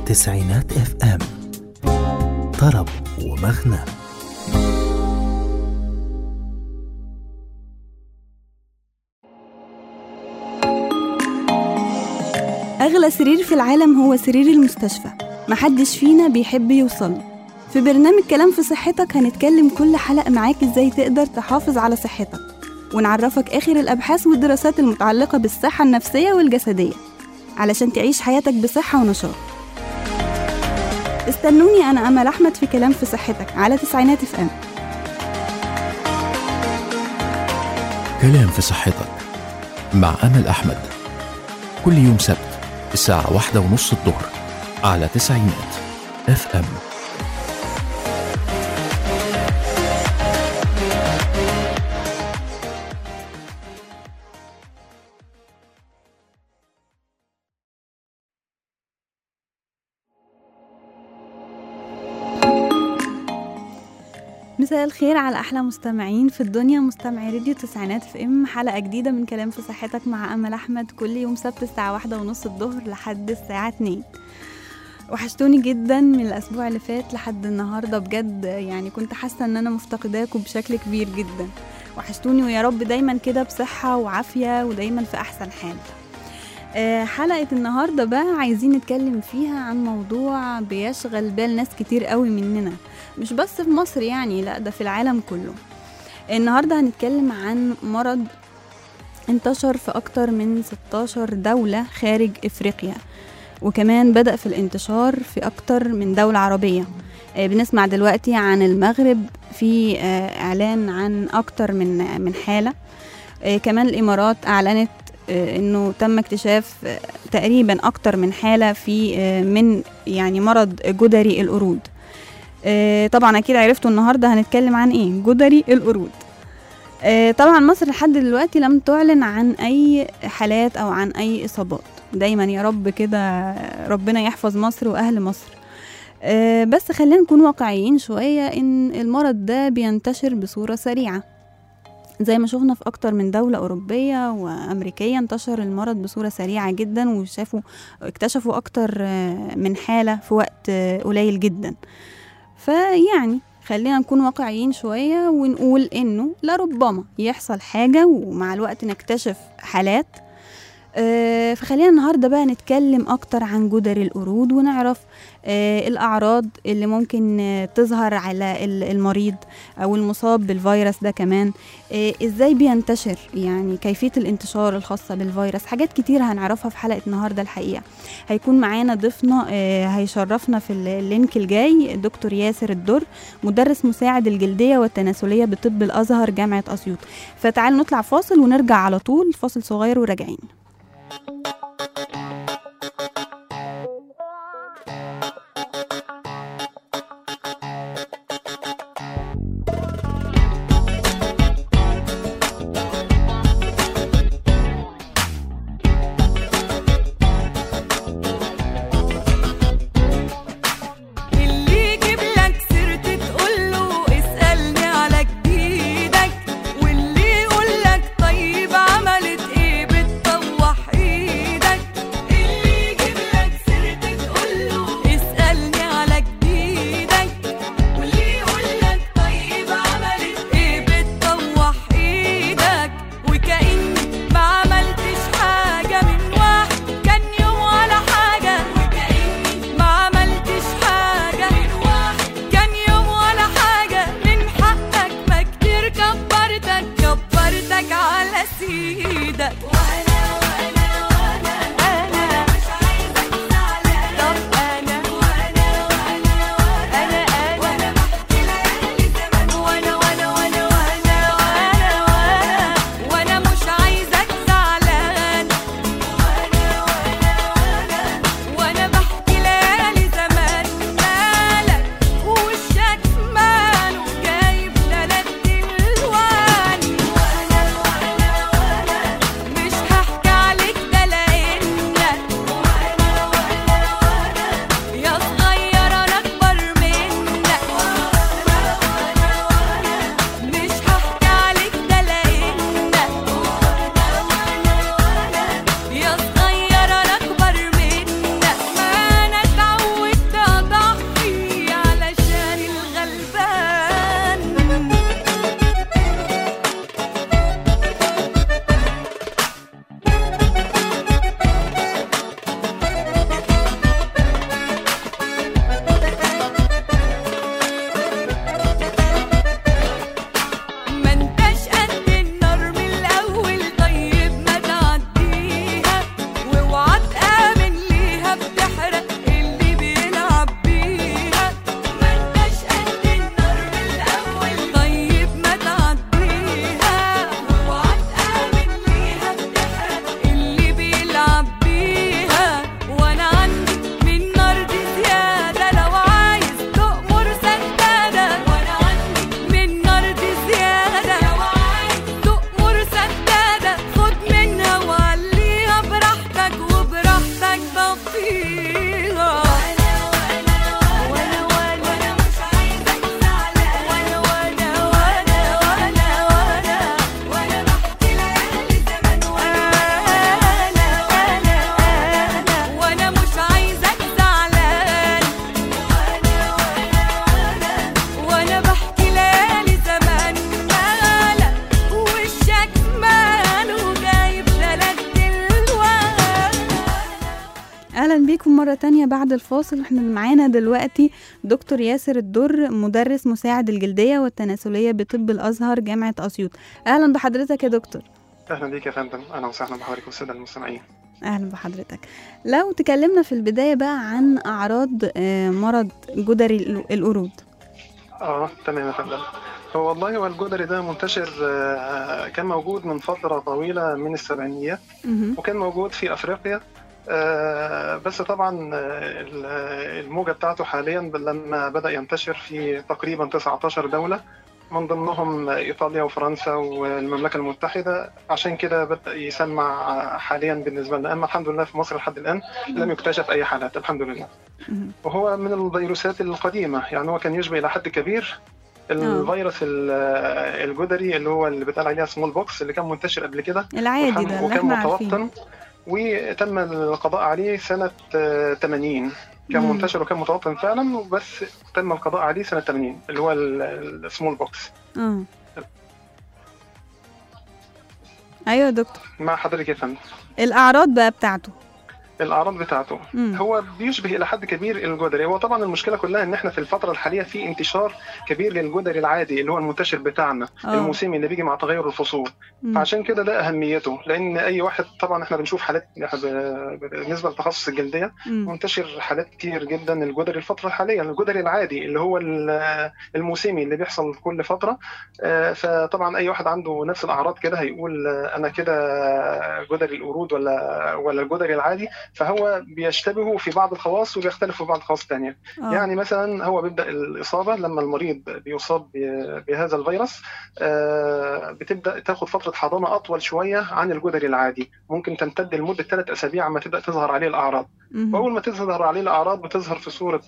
تسعينات اف ام طرب ومغنى أغلى سرير في العالم هو سرير المستشفى محدش فينا بيحب يوصل في برنامج كلام في صحتك هنتكلم كل حلقة معاك ازاي تقدر تحافظ على صحتك ونعرفك آخر الأبحاث والدراسات المتعلقة بالصحة النفسية والجسدية علشان تعيش حياتك بصحة ونشاط استنوني أنا أمل أحمد في كلام في صحتك على تسعينات اف ام كلام في صحتك مع أمل أحمد كل يوم سبت الساعة واحدة ونص الظهر على تسعينات اف ام مساء الخير على احلى مستمعين في الدنيا مستمعي راديو تسعينات في ام حلقه جديده من كلام في صحتك مع امل احمد كل يوم سبت الساعه واحدة ونص الظهر لحد الساعه اتنين وحشتوني جدا من الاسبوع اللي فات لحد النهارده بجد يعني كنت حاسه ان انا مفتقداكم بشكل كبير جدا وحشتوني ويا رب دايما كده بصحه وعافيه ودايما في احسن حال آه، حلقة النهاردة بقى عايزين نتكلم فيها عن موضوع بيشغل بال ناس كتير قوي مننا مش بس في مصر يعني لا ده في العالم كله النهاردة هنتكلم عن مرض انتشر في أكتر من 16 دولة خارج إفريقيا وكمان بدأ في الانتشار في أكتر من دولة عربية آه، بنسمع دلوقتي عن المغرب في آه، إعلان عن أكتر من من حالة آه، كمان الإمارات أعلنت آه، انه تم اكتشاف آه، تقريبا اكتر من حاله في آه، من يعني مرض جدري القرود آه، طبعا اكيد عرفتوا النهارده هنتكلم عن ايه جدري القرود آه، طبعا مصر لحد دلوقتي لم تعلن عن اي حالات او عن اي اصابات دايما يا رب كده ربنا يحفظ مصر واهل مصر آه، بس خلينا نكون واقعيين شويه ان المرض ده بينتشر بصوره سريعه زي ما شفنا في أكتر من دولة أوروبية وأمريكية انتشر المرض بصورة سريعة جدا وشافوا اكتشفوا أكتر آه، من حالة في وقت آه، قليل جدا فيعني خلينا نكون واقعيين شوية ونقول إنه لربما يحصل حاجة ومع الوقت نكتشف حالات آه، فخلينا النهارده بقى نتكلم اكتر عن جدر القرود ونعرف آه، الاعراض اللي ممكن آه، تظهر على ال- المريض او المصاب بالفيروس ده كمان آه، ازاي بينتشر يعني كيفيه الانتشار الخاصه بالفيروس حاجات كتير هنعرفها في حلقه النهارده الحقيقه هيكون معانا ضيفنا آه، هيشرفنا في ال- اللينك الجاي دكتور ياسر الدر مدرس مساعد الجلديه والتناسليه بطب الازهر جامعه اسيوط فتعالوا نطلع فاصل ونرجع على طول فاصل صغير وراجعين اللي يجيب لك سيرتي تقول له اسألني على جديدك واللي يقول لك طيب عملت ايه بتطوح ايدك اهلا بيكم مره تانية بعد الفاصل احنا معانا دلوقتي دكتور ياسر الدر مدرس مساعد الجلديه والتناسليه بطب الازهر جامعه اسيوط اهلا بحضرتك يا دكتور اهلا بيك يا فندم اهلا وسهلا بحضرتك والساده المستمعين اهلا بحضرتك لو تكلمنا في البدايه بقى عن اعراض آه، مرض جدري الق- القرود اه تمام يا فندم هو والله هو الجدري ده منتشر آه، كان موجود من فتره طويله من السبعينيات مهم. وكان موجود في افريقيا آه، بس طبعا آه، ال- الموجه بتاعته حاليا لما بدا ينتشر في تقريبا 19 دوله من ضمنهم ايطاليا وفرنسا والمملكه المتحده عشان كده بدا يسمع حاليا بالنسبه لنا اما الحمد لله في مصر لحد الان لم يكتشف اي حالات الحمد لله مهم. وهو من الفيروسات القديمة يعني هو كان يشبه إلى حد كبير الفيروس ال- الجدري اللي هو اللي بيتقال عليها سمول بوكس اللي كان منتشر قبل كده العادي والحمد- ده اللي وكان احنا عارفينه متوطن وتم القضاء عليه سنة آه، 80 كان مم. منتشر وكان متوطن فعلا وبس تم القضاء عليه سنة 80 اللي هو السمول بوكس اه ايوه يا دكتور مع حضرتك يا فندم الاعراض بقى بتاعته الأعراض بتاعته مم. هو بيشبه الى حد كبير الجدري هو طبعا المشكله كلها ان احنا في الفتره الحاليه في انتشار كبير للجدري العادي اللي هو المنتشر بتاعنا آه. الموسمي اللي بيجي مع تغير الفصول مم. فعشان كده ده اهميته لان اي واحد طبعا احنا بنشوف حالات ب- بالنسبه لتخصص الجلديه مم. منتشر حالات كتير جدا الجدري الفتره الحاليه الجدري العادي اللي هو ال- الموسمي اللي بيحصل كل فتره آه، فطبعا اي واحد عنده نفس الاعراض كده هيقول آه، انا كده جدري القرود ولا ولا الجدري العادي فهو بيشتبهوا في بعض الخواص وبيختلفوا في بعض الخواص الثانيه آه. يعني مثلا هو بيبدا الاصابه لما المريض بيصاب ب- بهذا الفيروس آه، بتبدا تاخد فتره حضانه اطول شويه عن الجدري العادي ممكن تمتد لمده ثلاث اسابيع عما تبدا تظهر عليه الاعراض مهم. واول ما تظهر عليه الاعراض بتظهر في صوره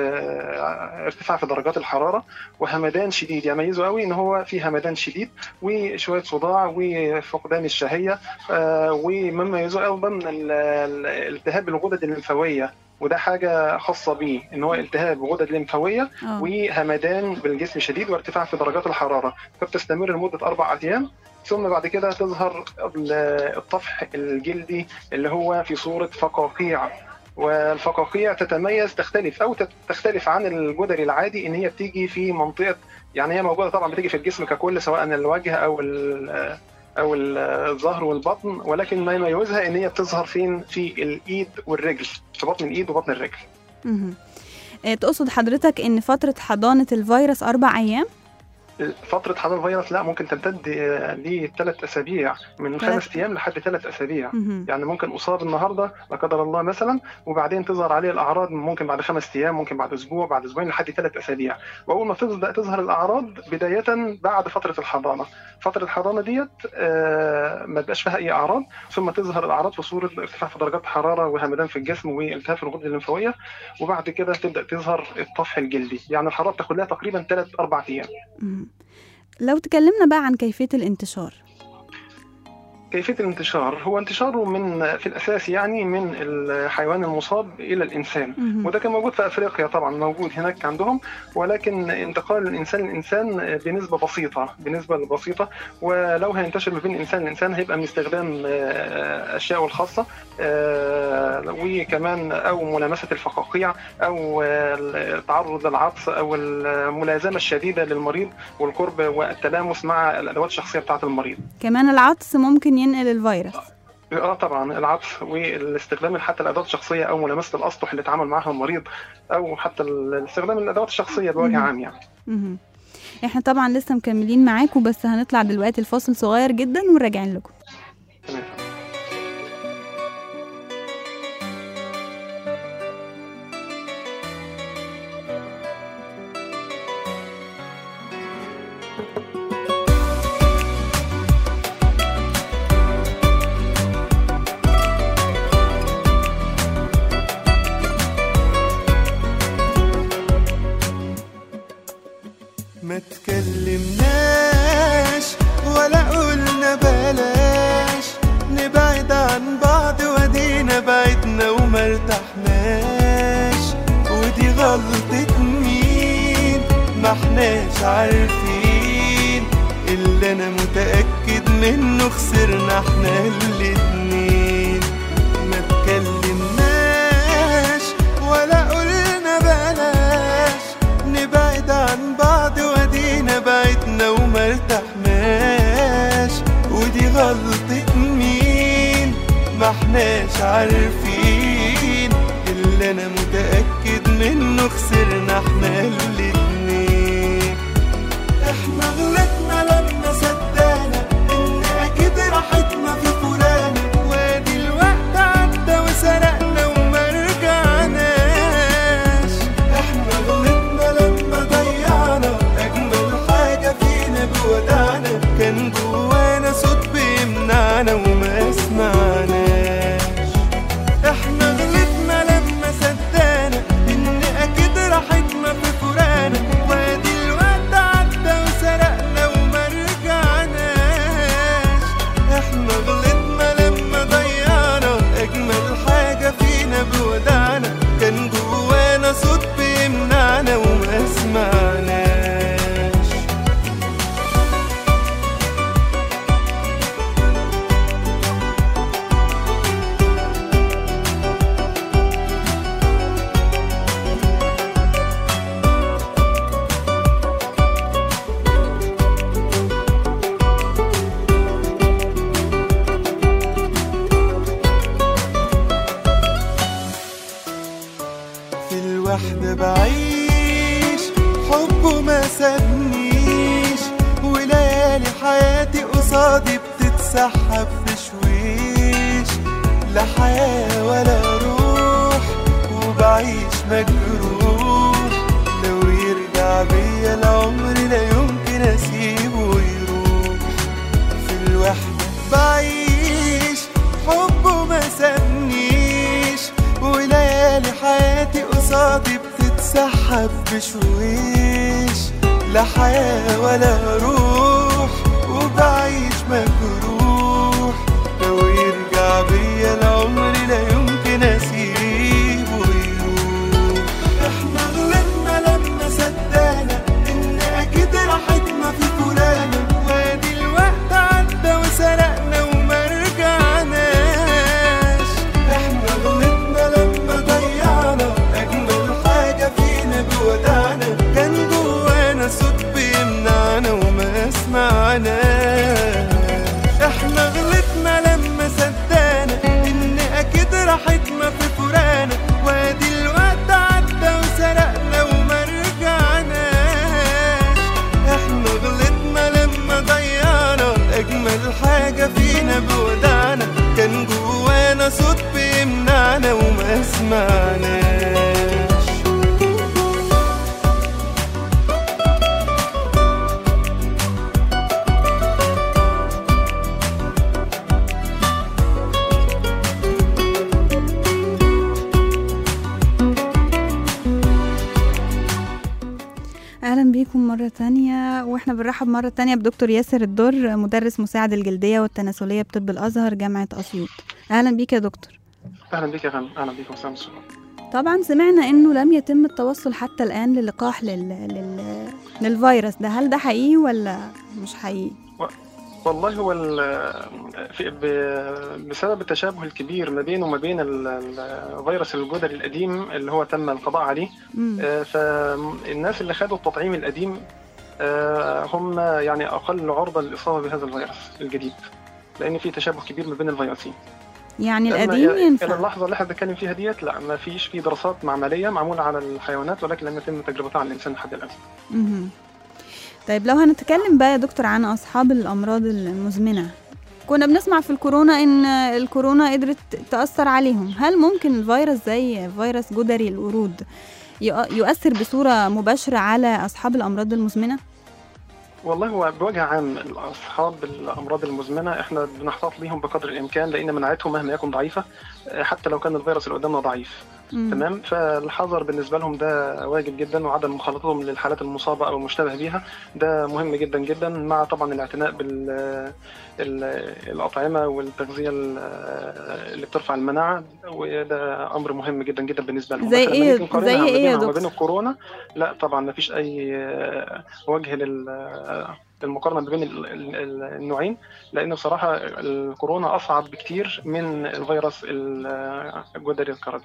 آه، ارتفاع في درجات الحراره وهمدان شديد يميزه قوي ان هو في همدان شديد وشويه صداع وفقدان الشهيه آه، ومما يميزه ايضا ال- ال- التهاب الغدد الليمفاويه وده حاجه خاصه بيه ان هو التهاب غدد ليمفاويه آه. وهمدان بالجسم شديد وارتفاع في درجات الحراره فبتستمر لمده اربع ايام ثم بعد كده تظهر ال- الطفح الجلدي اللي هو في صوره فقاقيع والفقاقيع تتميز تختلف او تت- تختلف عن الجدري العادي ان هي بتيجي في منطقه يعني هي موجوده طبعا بتيجي في الجسم ككل سواء الوجه او ال- او ال- الظهر والبطن ولكن ما يميزها ان هي بتظهر فين في الايد والرجل في بطن الايد وبطن الرجل مهم. آه، تقصد حضرتك ان فتره حضانه الفيروس اربع ايام فترة حضانة الفيروس لا ممكن تمتد لثلاث أسابيع من ثلاث- خمس أيام لحد ثلاث أسابيع مهم. يعني ممكن أصاب النهاردة لا قدر الله مثلا وبعدين تظهر عليه الأعراض ممكن بعد خمس أيام ممكن بعد أسبوع بعد أسبوعين لحد ثلاث أسابيع وأول ما تبدأ تظهر الأعراض بداية بعد فترة الحضانة فترة الحضانة ديت آه، ما تبقاش فيها أي أعراض ثم تظهر الأعراض في صورة ارتفاع في درجات الحرارة وهمدان في الجسم والتهاب في الغدة الليمفاوية وبعد كده تبدأ تظهر الطفح الجلدي يعني الحرارة بتاخد لها تقريبا ثلاث أربع أيام مهم. لو تكلمنا بقى عن كيفيه الانتشار كيفية الانتشار هو انتشاره من في الأساس يعني من الحيوان المصاب إلى الإنسان مهم. وده كان موجود في أفريقيا طبعا موجود هناك عندهم ولكن انتقال الإنسان للإنسان بنسبة بسيطة بنسبة بسيطة ولو هينتشر ما بين الإنسان للإنسان هيبقى من استخدام آه، أشياء الخاصة آه، وكمان أو ملامسة الفقاقيع أو آه، التعرض للعطس أو الملازمة الشديدة للمريض والقرب والتلامس مع الأدوات الشخصية بتاعة المريض كمان العطس ممكن ينقل الفيروس اه طبعا العطف والاستخدام حتى الادوات الشخصيه او ملامسه الاسطح اللي اتعامل معها المريض او حتى استخدام الادوات الشخصيه بوجه مم. عام يعني مهم. احنا طبعا لسه مكملين معاكم بس هنطلع دلوقتي الفاصل صغير جدا وراجعين لكم تمام ما تكلمناش ولا قلنا بلاش نبعد عن بعض ودينا بعدنا وما ارتحناش ودي غلطة مين ما احناش عارفين اللي انا متأكد منه خسرنا احنا الاتنين ما تكلمناش الوحدة بعيش حبه ما سابنيش وليالي حياتي قصادي بتتسحب بشويش لا حياة ولا روح وبعيش مجروح لو يرجع بيا العمر لا يمكن اسيبه يروح في الوحدة بعيش حبه ما سابنيش وليالي حياتي قصادي بتتسحب بشويش لا حياة ولا روح وبعيش مجروح لو يرجع بيا العمر لا يمكن اسيبه يروح احنا غلطنا لما صدقنا ان اكيد راحتنا في فلانة وادي الوقت عدى وسرقنا وما رجعناش احنا غلطنا لما ضيعنا اجمل حاجة فينا بودعنا كان جوانا صوت بيمنعنا وما سمعناش احنا غلطنا لما صدقنا ان اكيد راحتنا في فرانا وادي الوقت عدى وسرقنا وما رجعناش احنا غلطنا لما ضيعنا اجمل حاجة فينا بودعنا كان جوانا صوت بيمنعنا وما سمعناش اهلا بيكم مرة تانية واحنا بنرحب مرة تانية بدكتور ياسر الدر مدرس مساعد الجلدية والتناسلية بطب الازهر جامعة اسيوط اهلا بيك يا دكتور اهلا بك يا غانم اهلا بك وسام الصبح طبعا سمعنا انه لم يتم التوصل حتى الان للقاح لل... لل... للفيروس ده هل ده حقيقي ولا مش حقيقي والله هو ال- في ب- بسبب التشابه الكبير ما بينه وما بين ال- الفيروس الجدري القديم اللي هو تم القضاء عليه مم. آه، فالناس اللي خدوا التطعيم القديم آه، هم يعني اقل عرضه للاصابه بهذا الفيروس الجديد لان في تشابه كبير ما بين الفيروسين يعني أما القديم الى ينفع اللحظه اللي احنا بنتكلم فيها ديت لا ما فيش في دراسات معمليه معموله على الحيوانات ولكن لم يتم تجربتها على الانسان لحد الان مهم. طيب لو هنتكلم بقى يا دكتور عن اصحاب الامراض المزمنه كنا بنسمع في الكورونا ان الكورونا قدرت تاثر عليهم هل ممكن الفيروس زي فيروس جدري القرود يؤ- يؤثر بصوره مباشره على اصحاب الامراض المزمنه والله هو بوجه عام اصحاب الامراض المزمنه احنا بنحتاط ليهم بقدر الامكان لان مناعتهم مهما يكن ضعيفه آه، حتى لو كان الفيروس اللي قدامنا ضعيف مم. تمام فالحذر بالنسبه لهم ده واجب جدا وعدم مخالطتهم للحالات المصابه او المشتبه بيها ده مهم جدا جدا مع طبعا الاعتناء بال ال- الاطعمه والتغذيه ال- اللي بترفع المناعه وده امر مهم جدا جدا بالنسبه لهم زي بس لما إيه- نيجي نقارنها زي ما إيه يا بينها وما دكتور؟ بين الكورونا لا طبعا ما فيش اي آه، وجه لل المقارنه ما بين ال- ال- ال- النوعين لان بصراحه الكورونا اصعب بكتير من الفيروس ال- الجدري القردي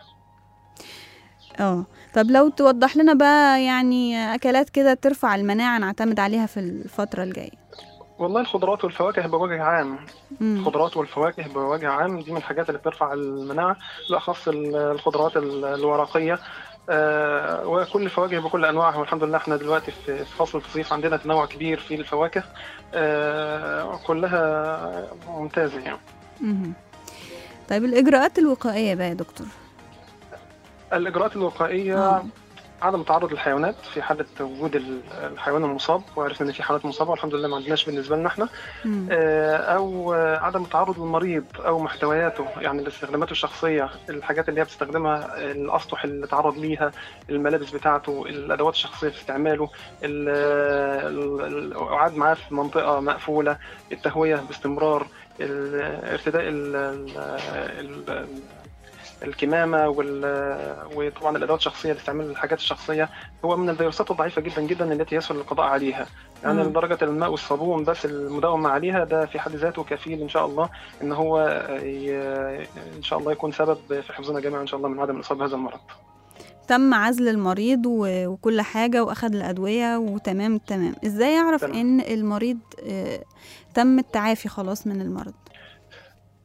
اه طب لو توضح لنا بقى يعني اكلات كده ترفع المناعه نعتمد عليها في الفتره الجايه والله الخضروات والفواكه بوجه عام مم. الخضروات والفواكه بوجه عام دي من الحاجات اللي بترفع المناعة بالأخص ال- الخضروات ال- الورقية آه، وكل الفواكه بكل أنواعها والحمد لله احنا دلوقتي في في فصل الصيف عندنا تنوع كبير في الفواكه آه، كلها ممتازة يعني مهم. طيب الاجراءات الوقائيه بقى يا دكتور الإجراءات الوقائية آه. عدم تعرض الحيوانات في حالة وجود ال- الحيوان المصاب وعرفنا إن في حالات مصابة والحمد لله ما عندناش بالنسبة لنا احنا مم. آه، او آه، عدم التعرض للمريض او محتوياته يعني الاستخدامات الشخصيه الحاجات اللي هي بتستخدمها الاسطح اللي تعرض ليها الملابس بتاعته الادوات الشخصيه في استعماله ال- ال- القعاد معاه في منطقه مقفوله التهويه باستمرار ال- ارتداء ال- ال- ال- الكمامه وال- وطبعا الادوات الشخصيه لاستعمال الحاجات الشخصيه هو من الفيروسات الضعيفه جدا جدا التي يسهل القضاء عليها يعني مم. لدرجه الماء والصابون بس المداومه عليها ده في حد ذاته كفيل ان شاء الله ان هو ي- ان شاء الله يكون سبب في حفظنا جميعا ان شاء الله من عدم الاصابه بهذا المرض. تم عزل المريض و- وكل حاجة وأخد الأدوية وتمام التمام إزاي يعرف تمام. إن المريض آه، تم التعافي خلاص من المرض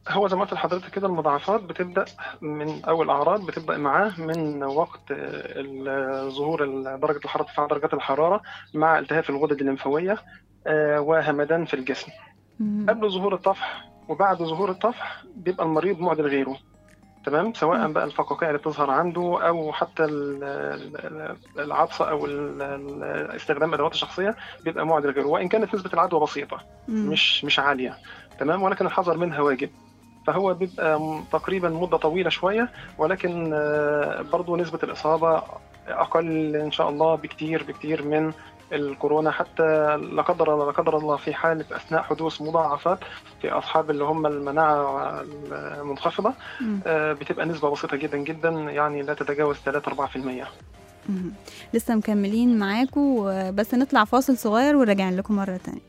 هو زي ما قلت لحضرتك كده المضاعفات بتبدا من او الاعراض بتبدا معاه من وقت ال- ظهور ال- درجه الحراره ارتفاع درجات الحراره مع التهاب في الغدد الليمفاويه آه، وهمدان في الجسم مم. قبل ظهور الطفح وبعد ظهور الطفح بيبقى المريض معدل غيره تمام سواء مم. بقى الفقاقيع اللي بتظهر عنده او حتى ال- ال- العطسه او ال- ال- استخدام ادوات الشخصيه بيبقى معدل غيره وان كانت نسبه العدوى بسيطه مم. مش مش عاليه تمام ولكن الحذر منها واجب فهو بيبقى م- تقريبا مده طويله شويه ولكن آه، برضو نسبه الاصابه اقل ان شاء الله بكتير بكتير من الكورونا حتى لا قدر الله لا قدر الله في حاله اثناء حدوث مضاعفات في اصحاب اللي هم المناعه المنخفضه مم. آه، بتبقى نسبه بسيطه جدا جدا يعني لا تتجاوز 3 4% مم. لسه مكملين معاكم بس نطلع فاصل صغير وراجعين لكم مرة تانية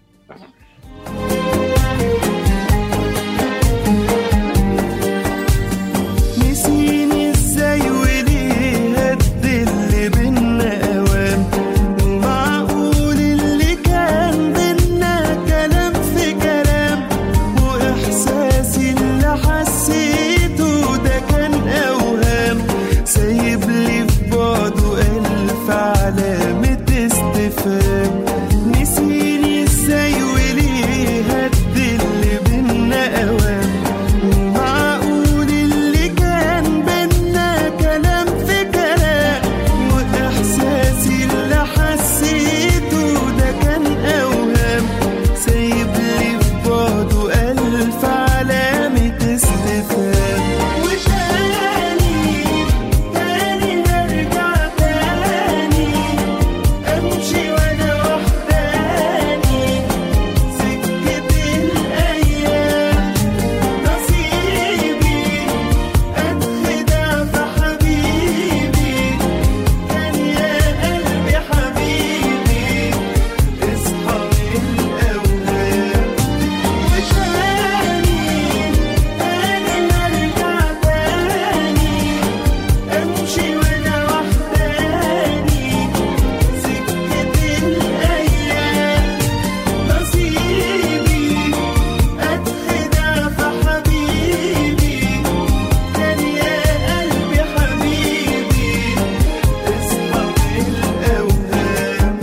نسيني ازاي وليه قد اللي بينا اوام ومعقول اللي كان بينا كلام في كلام واحساسي اللي حسيته ده كان اوهام سايب لي في بعده الف علامة استفهام نسيني ازاي وليه قد اللي بينا اوام ومعقول اللي كان بينا كلام في كلام واحساسي اللي حسيته ده كان اوهام سايب لي في بعده الف علامة استفهام وتاني تاني نرجع تاني امشي وانا وحداني سكة الايام نصيبي أتخدع في حبيبي كان يا قلبي حبيبي اصحى من الأوهام وتاني تاني نرجع تاني أمشي وأنا وحداني سكة الأيام نصيبي أتخدع في حبيبي كان يا قلبي حبيبي اصحى من الأوهام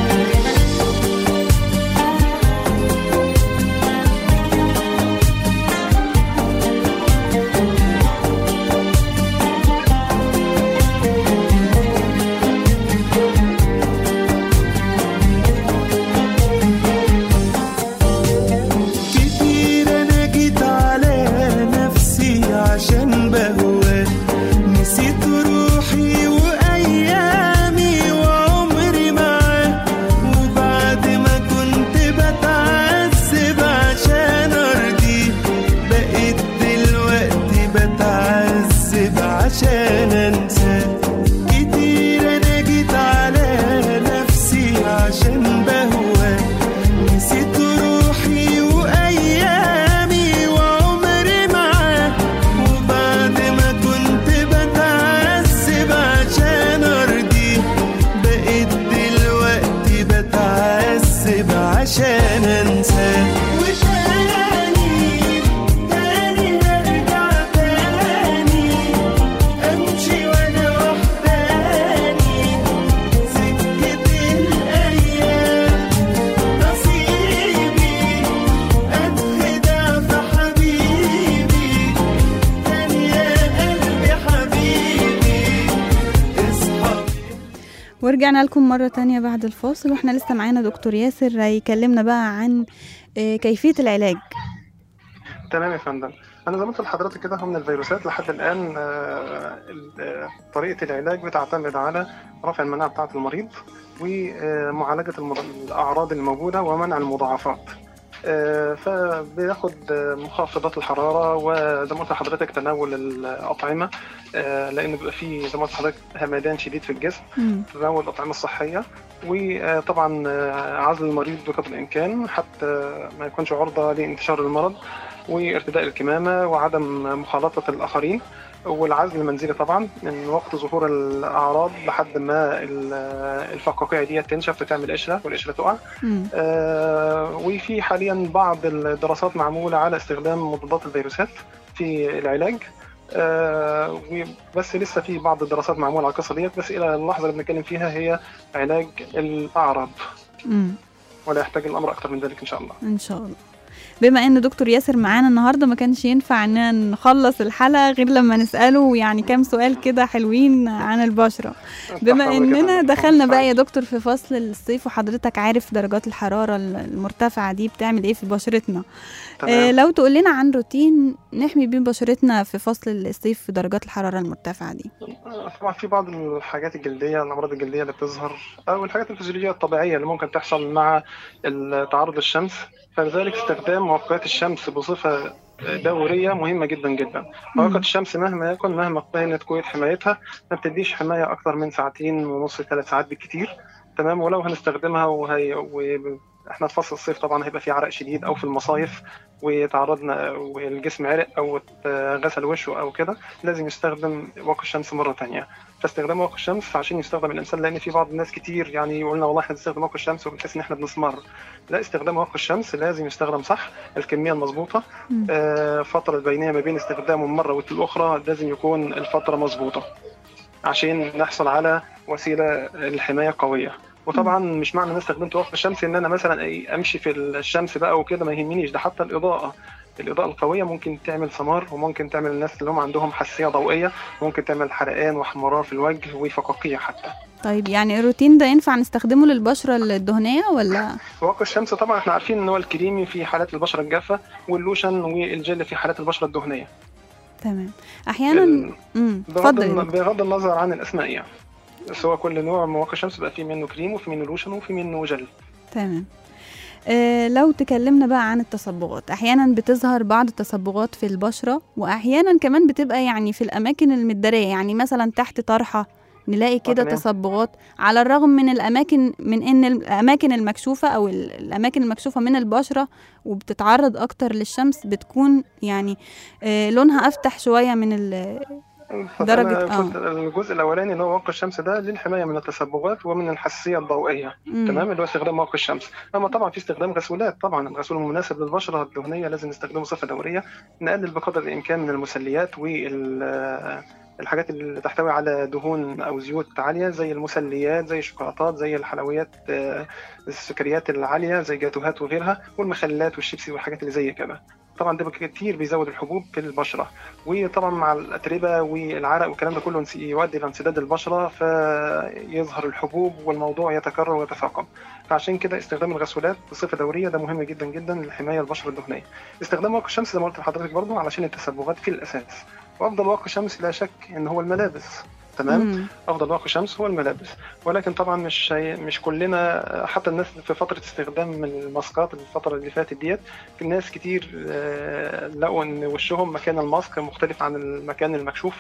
كتير انا جيت على نفسي عشان بهواك نسيت روحي وايامي وعمري معاك وبعد ما كنت بتعذب عشان ارضيك بقيت دلوقتي بتعذب عشان انساك كتير انا جيت على نفسي عشان بهواك نسيت روحي وايامي وعمري معاك وبعد ما كنت بتعذب عشان ارضيك بقيت دلوقتي بتعذب عشان انساك وتاني تاني نرجع تاني امشي وانا وحداني سكة الايام نصيبي أتخدع في حبيبي كان يا قلبي حبيبي اصحى ورجعنا لكم مرة تانية بعد الفاصل واحنا لسه معانا دكتور ياسر هيكلمنا بقى عن آه، كيفية العلاج تمام يا فندم انا زي ما قلت لحضرتك كده هو من الفيروسات لحد الان آه، ال- آه، طريقه العلاج بتعتمد على رفع المناعه بتاعه المريض ومعالجه المض- الاعراض الموجوده ومنع المضاعفات آه، فبياخد آه، مخفضات الحراره وزي ما قلت لحضرتك تناول الاطعمه آه، لان بيبقى فيه زي ما قلت لحضرتك همدان شديد في الجسم مم. تناول الأطعمة الصحية وطبعا عزل المريض بقدر الإمكان حتى ما يكونش عرضة لانتشار المرض وارتداء الكمامه وعدم مخالطه الاخرين والعزل المنزلي طبعا من وقت ظهور الاعراض لحد ما ال- الفقاقيع دي تنشف وتعمل قشره والقشره تقع مم. آه، وفي حاليا بعض الدراسات معموله على استخدام مضادات الفيروسات في العلاج آه، بس لسه في بعض الدراسات معموله على القصه ديت بس الى اللحظه اللي بنتكلم فيها هي علاج الاعراض مم. ولا يحتاج الامر اكثر من ذلك ان شاء الله ان شاء الله بما ان دكتور ياسر معانا النهارده ما كانش ينفع اننا نخلص الحلقه غير لما نساله يعني كام سؤال كده حلوين عن البشره بما تحت أمرك يا اننا فندم. دخلنا بقى يا سعيد. دكتور في فصل الصيف وحضرتك عارف درجات الحراره المرتفعه دي بتعمل ايه في بشرتنا آه تمام لو تقول لنا عن روتين نحمي بيه بشرتنا في فصل الصيف في درجات الحراره المرتفعه دي آه، طبعا في بعض الحاجات الجلديه الامراض الجلديه اللي بتظهر او الحاجات الفسيولوجيه الطبيعيه اللي ممكن تحصل مع تعرض الشمس فلذلك استخدام موقعات الشمس بصفه دوريه مهمه جدا جدا موقعة الشمس مهما يكن مهما كانت قوه حمايتها ما بتديش حمايه اكتر من ساعتين ونص ثلاث ساعات بالكتير تمام ولو هنستخدمها وهي و... احنا في فصل الصيف طبعا هيبقى في عرق شديد او في المصايف وتعرضنا والجسم عرق او غسل وشه او كده لازم يستخدم واقي الشمس مره ثانيه فاستخدام واقي الشمس عشان يستخدم الانسان لان في بعض الناس كتير يعني يقولنا والله احنا بنستخدم واقي الشمس وبنحس ان احنا بنسمر لا استخدام واقي الشمس لازم يستخدم صح الكميه المظبوطه مم. آه فتره البينيه ما بين استخدامه مره والاخرى لازم يكون الفتره مظبوطه عشان نحصل على وسيله الحمايه قويه وطبعا مش معنى ان انا استخدمت واقي الشمس ان انا مثلا إيه امشي في الشمس بقى وكده ما يهمنيش ده حتى الاضاءه الاضاءه القويه ممكن تعمل سمار وممكن تعمل الناس اللي هم عندهم حساسيه ضوئيه ممكن تعمل حرقان واحمرار في الوجه وفقاقيع حتى طيب يعني الروتين ده ينفع نستخدمه للبشره الدهنيه ولا واقي الشمس طبعا احنا عارفين ان هو الكريمي في حالات البشره الجافه واللوشن والجل في حالات البشره الدهنيه تمام احيانا ال- امم بغض, اتفضل يا الن- دكتور. بغض النظر عن الاسماء يعني بس هو كل نوع من واقي الشمس بقى فيه منه كريم وفي منه لوشن وفي منه جل تمام آه لو تكلمنا بقى عن التصبغات احيانا بتظهر بعض التصبغات في البشره واحيانا كمان بتبقى يعني في الاماكن المداريه يعني مثلا تحت طرحه نلاقي كده تمام. تصبغات على الرغم من الاماكن من ان الاماكن المكشوفه او ال- الاماكن المكشوفه من البشره وبتتعرض اكتر للشمس بتكون يعني آه لونها افتح شويه من ال- درجة- أنا كنت الجزء الاولاني اللي هو واقي الشمس ده للحمايه من التصبغات ومن الحساسيه الضوئيه مم. تمام اللي هو استخدام واقي الشمس اما طبعا في استخدام غسولات طبعا الغسول المناسب للبشره الدهنيه لازم نستخدمه بصفه دوريه نقلل بقدر الامكان من المسليات وال الحاجات اللي تحتوي على دهون او زيوت عاليه زي المسليات زي الشوكولاتات زي الحلويات آه، السكريات العاليه زي جاتوهات وغيرها والمخللات والشيبسي والحاجات اللي زي كده طبعا ده كتير بيزود الحبوب في البشره وطبعا مع الاتربه والعرق والكلام ده كله انس- يؤدي الى انسداد البشره فيظهر الحبوب والموضوع يتكرر ويتفاقم فعشان كده استخدام الغسولات بصفه دوريه ده مهم جدا جدا لحمايه البشره الدهنيه استخدام واقي الشمس زي ما قلت لحضرتك برضو علشان التسبغات في الاساس وافضل واقي شمس لا شك ان هو الملابس تمام مم. افضل واقي شمس هو الملابس ولكن طبعا مش هي- مش كلنا حتى الناس في فتره استخدام الماسكات الفتره اللي فاتت ديت في ناس كتير آه، لقوا ان وشهم مكان الماسك مختلف عن المكان المكشوف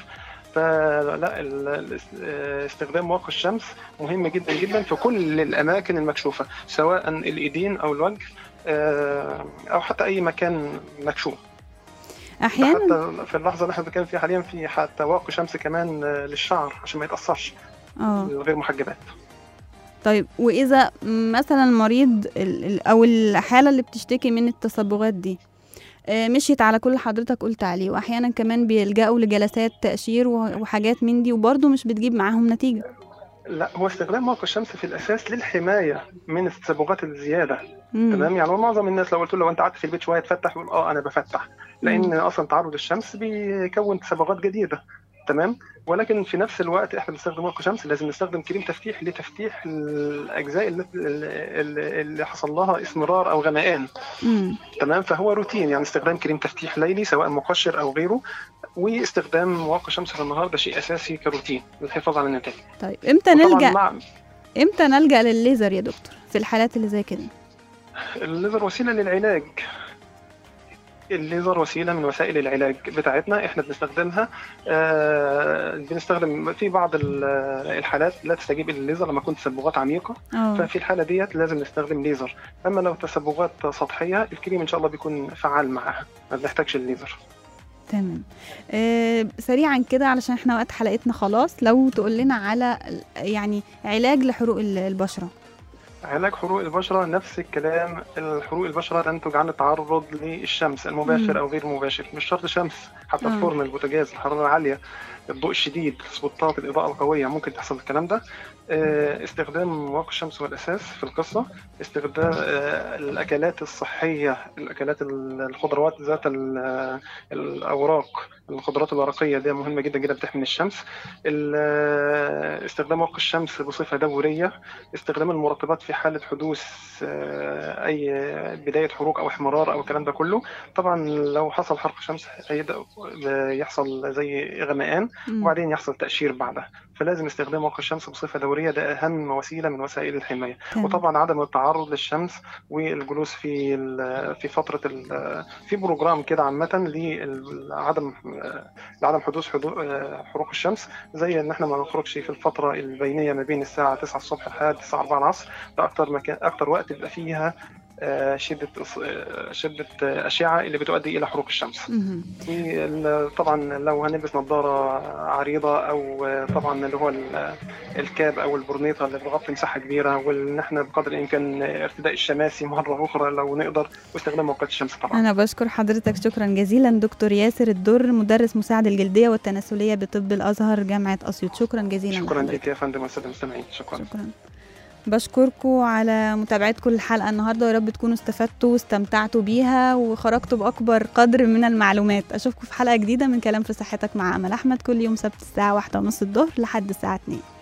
فلا ال- ال- آه، استخدام واقي الشمس مهم جدا جدا في كل الاماكن المكشوفه سواء الايدين او الوجه آه، او حتى اي مكان مكشوف احيانا حتى في اللحظه اللي احنا بنتكلم فيها حاليا في حتى واقي شمس كمان آه، للشعر عشان ما يتاثرش اه غير محجبات طيب واذا مثلا المريض ال- ال- او الحاله اللي بتشتكي من التصبغات دي آه، مشيت على كل حضرتك قلت عليه واحيانا كمان بيلجأوا لجلسات تقشير وح- وحاجات من دي وبرضه مش بتجيب معاهم نتيجه لا هو استخدام واقي الشمس في الاساس للحمايه من التسبغات الزياده مم. تمام يعني هو معظم الناس لو قلت له انت قعدت في البيت شويه تفتح يقول اه انا بفتح لان مم. اصلا تعرض الشمس بيكون تسبغات جديده تمام ولكن في نفس الوقت احنا بنستخدم واقي شمس لازم نستخدم كريم تفتيح لتفتيح الاجزاء اللي, اللي اللي حصل لها اسمرار او غمقان مم. تمام فهو روتين يعني استخدام كريم تفتيح ليلي سواء مقشر او غيره واستخدام واقي شمس في النهار ده شيء اساسي كروتين للحفاظ على النتائج طيب امتى وطبعاً نلجأ مع امتى نلجأ للليزر يا دكتور في الحالات اللي زي كده الليزر وسيله للعلاج الليزر وسيله من وسائل العلاج بتاعتنا احنا بنستخدمها آه، بنستخدم في بعض ال- الحالات لا تستجيب الى الليزر لما تكون تسبغات عميقه اه ففي الحاله ديت لازم نستخدم ليزر اما لو تسبغات سطحيه الكريم ان شاء الله بيكون فعال معاها ما بنحتاجش الليزر تمام آه سريعا كده علشان احنا وقت حلقتنا خلاص لو تقول لنا على ال- يعني علاج لحروق ال- البشره علاج حروق البشرة نفس الكلام الحروق البشرة تنتج عن التعرض للشمس مم. المباشر أو غير المباشر مش شرط شمس حتى آه. الفرن البوتاجاز الحرارة العالية الضوء الشديد سبوتات الإضاءة القوية ممكن تحصل الكلام ده آه، استخدام واقي الشمس هو الأساس في القصة استخدام آه، الأكلات الصحية الأكلات ال- الخضروات ذات ال- الأوراق الخضروات الورقية دي مهمة جدا جدا بتحمي من الشمس ال- آه، استخدام واقي الشمس بصفة دورية استخدام المرطبات في حالة حدوث آه، أي بداية حروق أو احمرار أو الكلام ده كله طبعا لو حصل حرق شمس هيبدأ يحصل زي غمقان مم. وبعدين يحصل تأشير بعدها فلازم استخدام واقي الشمس بصفة دورية ده أهم وسيلة من وسائل الحماية تمام. وطبعا عدم التعرض للشمس والجلوس في ال- في فترة ال- في بروجرام كده عامة لعدم لعدم حدوث حدو- حروق الشمس زي ان احنا ما نخرجش في الفترة البينية ما بين الساعة 9 الصبح لحد الساعة 4 العصر ده اكتر مكان اكتر وقت بيبقى فيها آه، شدة آه، شدة آه، أشعة اللي بتؤدي إلى حروق الشمس. مهم. ال- طبعا لو هنلبس نظارة عريضة أو طبعا اللي هو ال- الكاب أو البرنيطة اللي بتغطي مساحة كبيرة وإن احنا بقدر الإمكان ارتداء الشماسي مرة أخرى لو نقدر واستخدام موقات الشمس طبعا. أنا بشكر حضرتك شكرا جزيلا دكتور ياسر الدر مدرس مساعد الجلدية والتناسلية بطب الأزهر جامعة أسيوط شكرا جزيلا شكرا لحضرتك. لك يا فندم والسادة المستمعين شكرا. شكرا بشكركم على متابعتكم الحلقة النهاردة ويا رب تكونوا استفدتوا واستمتعتوا بيها وخرجتوا بأكبر قدر من المعلومات أشوفكم في حلقة جديدة من كلام في صحتك مع أمل أحمد كل يوم سبت الساعة واحدة ونص الظهر لحد الساعة 2